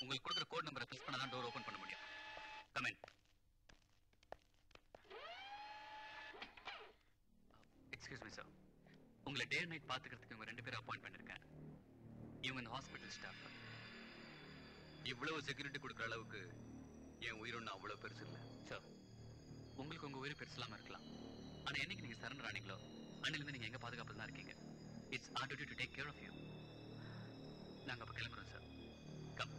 உங்களுக்கு கொடுக்குற கோட் நம்பரை ப்ரெஸ் பண்ணா தான் டோர் ஓபன் பண்ண முடியும் கமெண்ட் எக்ஸ்கியூஸ் மீ சார் உங்களை டே நைட் பாத்துக்கிறதுக்கு இவங்க ரெண்டு பேரும் அப்பாயிண்ட் பண்ணிருக்கேன் இவங்க இந்த ஹாஸ்பிட்டல் ஸ்டாஃப் இவ்வளவு செக்யூரிட்டி கொடுக்குற அளவுக்கு என் உயிர் ஒண்ணு அவ்வளவு பெருசு இல்ல சார் உங்களுக்கு உங்க உயிர் பெருசு இல்லாம இருக்கலாம் ஆனா என்னைக்கு நீங்க சரண்டர் ஆனீங்களோ அன்னிலிருந்து நீங்க எங்க பாதுகாப்பு தான் இருக்கீங்க it's our duty to take care of you நாங்க அப்ப கிளம்புறோம் சார் கம்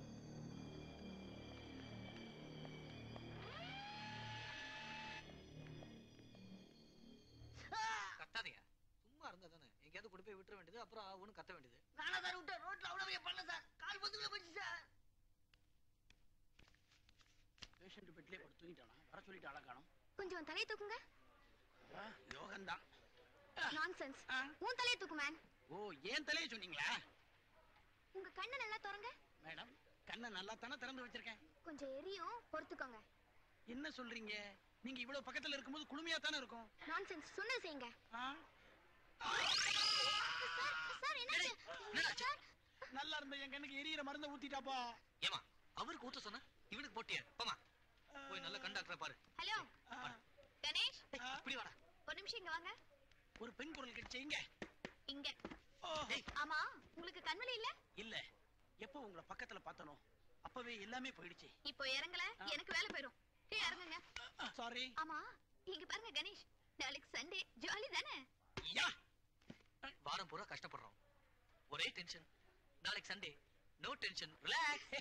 கத்தாதீங்க சும்மா இருந்தா தானே எங்கேயாவது கொண்டு போய் விட்டுற வேண்டியது அப்புறம் ஒண்ணு கத்த வேண்டியது நானா சார் விட்டேன் ரோட்ல அவ்வளவு பண்ணல சார் கால் பந்துக்குள்ள போயிடுச்சு சார் பேஷண்ட் பெட்லயே படுத்து தூங்கிட்டானா வர சொல்லிட்டு ஆளை காணோம் கொஞ்சம் தலையை தூக்குங்க யோகம்தான் நான்சென்ஸ் ஆ. உன் தலையை தூக்கு மேன் ஓ ஏன் தலையை சொன்னீங்களா உங்க கண்ணை நல்லா திறங்க மேடம் கண்ணை நல்லா தானே திறந்து வச்சிருக்கேன் கொஞ்சம் எரியும் பொறுத்துக்கோங்க என்ன சொல்றீங்க நீங்க இவ்வளவு பக்கத்துல இருக்கும்போது குளுமையா தானே இருக்கும் நான்சென்ஸ் சொன்னது செய்யுங்க ஆ? சார் சார் என்னாச்சு சார் நல்லா இருந்த என் கண்ணுக்கு எரியற மருந்த ஊத்திட்டாப்பா ஏமா அவருக்கு ஊத்த சொன்ன இவனுக்கு போட்டியா போமா போய் நல்ல கண்டாக்டரை பாரு ஹலோ கணேஷ் ஏய், இப்படி வாடா ஒரு நிமிஷம் இங்க வாங்க ஒரு பெண் குரல் கிடைச்சீங்க இங்க ஓ ஆமா உங்களுக்கு கண்வலி இல்ல இல்ல எப்போ உங்களை பக்கத்துல பார்த்தனோ அப்பவே எல்லாமே போயிடுச்சு இப்போ இறங்கல எனக்கு வேலை போயிடும் கீழே இறங்குங்க சாரி ஆமா இங்க பாருங்க கணேஷ் நாளைக்கு சண்டே ஜாலி தானே யா வாரம் பூரா கஷ்டப்படுறோம் ஒரே டென்ஷன் நாளைக்கு சண்டே நோ டென்ஷன் ரிலாக்ஸ்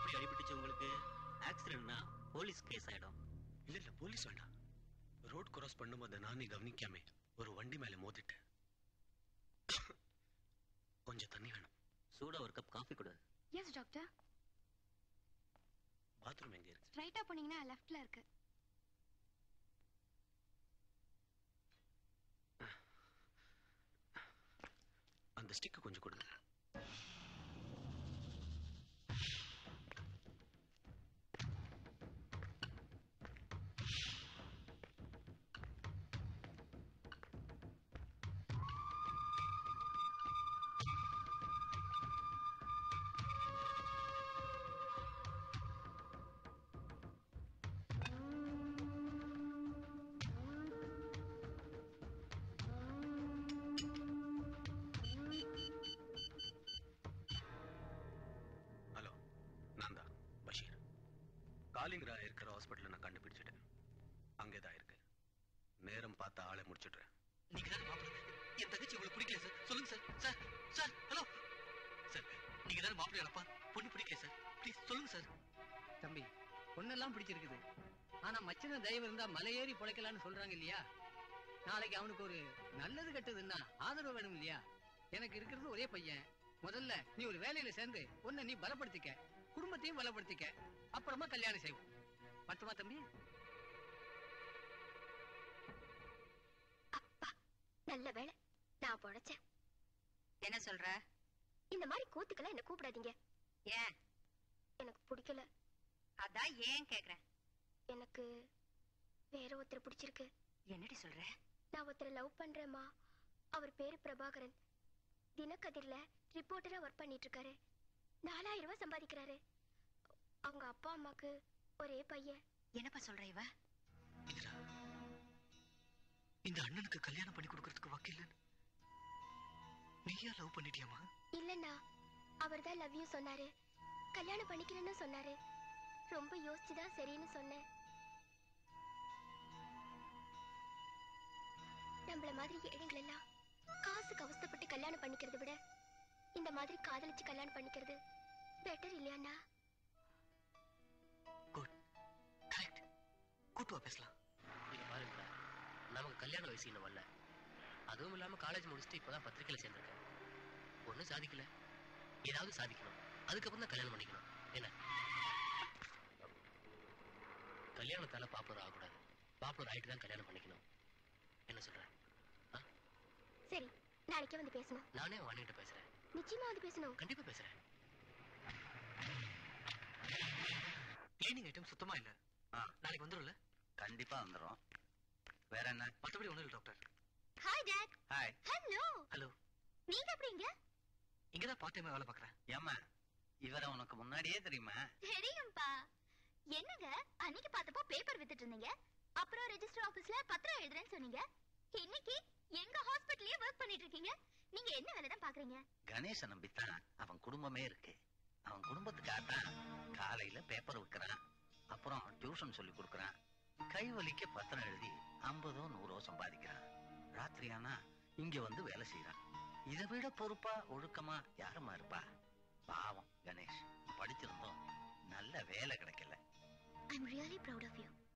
இப்படி அடிபட்டுச்சு உங்களுக்கு ஆக்சிடென்ட்னா போலீஸ் கேஸ் ஆயிடும் இல்ல இல்ல போலீஸ் வேண்டாம் ரோட் கிராஸ் பண்ணும்போது நானே கவனிக்காம ஒரு வண்டி மேல மோதிட்டேன் கொஞ்சம் தண்ணி வேணும் சூடா ஒரு கப் காஃபி கொடு எஸ் டாக்டர் பாத்ரூம் எங்க இருக்கு ஸ்ட்ரைட்டா போனீங்கன்னா லெஃப்ட்ல இருக்கு அந்த ஸ்டிக் கொஞ்சம் கொடுங்க ஹலோ நான் தான் பஷீர் காலிங்கரா இருக்கிற ஹாஸ்பிட்டல் நான் கண்டுபிடிச்சிட்டேன் அங்கே தான் இருக்கு நேரம் பார்த்து ஆளை முடிச்சிடுறேன் நீங்க தானே மாப்பிள்ளை என் தங்கச்சி உங்களுக்கு பிடிக்கல சார் சொல்லுங்க sir sir sir hello sir நீங்க தானே மாப்பிள்ளை அப்பா பொண்ணு பிடிக்கல சார் ப்ளீஸ் சொல்லுங்க சார் தம்பி பொண்ணெல்லாம் பிடிச்சிருக்குது ஆனா மச்சன தயவு இருந்தா மலையேறி பிழைக்கலாம்னு சொல்றாங்க இல்லையா நாளைக்கு அவனுக்கு ஒரு நல்லது கெட்டதுன்னா ஆதரவு வேணும் இல்லையா எனக்கு இருக்கிறது ஒரே பையன் முதல்ல நீ ஒரு வேலையில சேர்ந்து உன்னை நீ பலப்படுத்திக்க குடும்பத்தையும் பலப்படுத்திக்க அப்புறமா கல்யாணம் செய்வோம் மட்டுமா தம்பி நல்ல வேலை நான் பொழைச்சேன் என்ன சொல்ற இந்த மாதிரி கூத்துக்கெல்லாம் என்ன கூப்பிடாதீங்க ஏன் எனக்கு பிடிக்கல அதான் ஏன் கேக்குறேன் எனக்கு வேற ஒருத்தர் பிடிச்சிருக்கு என்னடி சொல்ற நான் ஒருத்தரை லவ் பண்றேம்மா அவர் பேரு பிரபாகரன் தினக்கதிர்ல ரிப்போர்ட்டரா ஒர்க் பண்ணிட்டு இருக்காரு நாலாயிரம் ரூபாய் சம்பாதிக்கிறாரு அவங்க அப்பா அம்மாக்கு ஒரே பையன் என்னப்பா சொல்ற இவ இந்திரா இந்த அண்ணனுக்கு கல்யாணம் பண்ணி கொடுக்கறதுக்கு வக்கீல் நீயா லவ் பண்ணிட்டியாமா இல்லண்ணா அவர் தான் லவ் யூ சொன்னாரு கல்யாணம் பண்ணிக்கிறேன்னு சொன்னாரு ரொம்ப யோசிச்சுதான் சரின்னு சொன்னேன் நம்மள மாதிரி ஏழைகள் எல்லாம் காசுக்கு அவஸ்தைப்பட்டு கல்யாணம் பண்ணிக்கிறத விட இந்த மாதிரி காதலிச்சு கல்யாணம் பண்ணிக்கிறது பெட்டர் இல்லையாண்ணா கரெக்ட் கூட்டு வா பேசலாம் இங்க பாருங்க நமக்கு கல்யாண வயசு இன்னும் வரல அதுவும் இல்லாம காலேஜ் முடிச்சுட்டு இப்பதான் பத்திரிக்கையில சேர்ந்திருக்கேன் ஒண்ணும் சாதிக்கல ஏதாவது சாதிக்கணும் அதுக்கப்புறம் தான் கல்யாணம் பண்ணிக்கணும் என்ன கல்யாணத்தால பாப்புலர் ஆகக்கூடாது பாப்புலர் ஆயிட்டு தான் கல்யாணம் பண்ணிக்கணும் என்ன சொல்ற சரி நாளைக்கே வந்து பேசணும் நானே வாணிகிட்ட பேசுறேன் நிச்சயமா வந்து பேசணும் கண்டிப்பா பேசுறேன் கிளீனிங் ஐட்டம் சுத்தமா இல்ல நாளைக்கு வந்துரும்ல கண்டிப்பா வந்துடும் வேற என்ன மத்தபடி ஒண்ணும் இல்ல doctor hi dad hi hello hello நீங்க எப்படிங்க இங்கதான் பார்ட் டைமா வேலை பாக்குறேன் ஏம்மா இவரை உனக்கு முன்னாடியே தெரியுமா தெரியும்பா என்னங்க அன்னைக்கு பார்த்தப்போ பேப்பர் வித்துட்டு இருந்தீங்க அப்புறம் ரெஜிஸ்டர் ஆபீஸ்ல பத்திரம் எழுதுறேன்னு சொன்னீங்க இன்னைக்கு எங்க ஹாஸ்பிடல்லயே ஒர்க் பண்ணிட்டு இருக்கீங்க நீங்க என்ன வேலை தான் பாக்குறீங்க கணேச நம்பித்தான் அவன் குடும்பமே இருக்கு அவன் குடும்பத்துக்காகத்தான் காலையில பேப்பர் விற்கிறான் அப்புறம் டியூஷன் சொல்லி கொடுக்கறான் கை வலிக்க பத்திரம் எழுதி ஐம்பதோ நூறோ சம்பாதிக்கிறான் ராத்திரியானா இங்க வந்து வேலை செய்யறான் இதை விட பொறுப்பா ஒழுக்கமா யாருமா இருப்பா பாவம் கணேஷ் படிச்சிருந்தோம் நல்ல வேலை கிடைக்கல I am really proud of you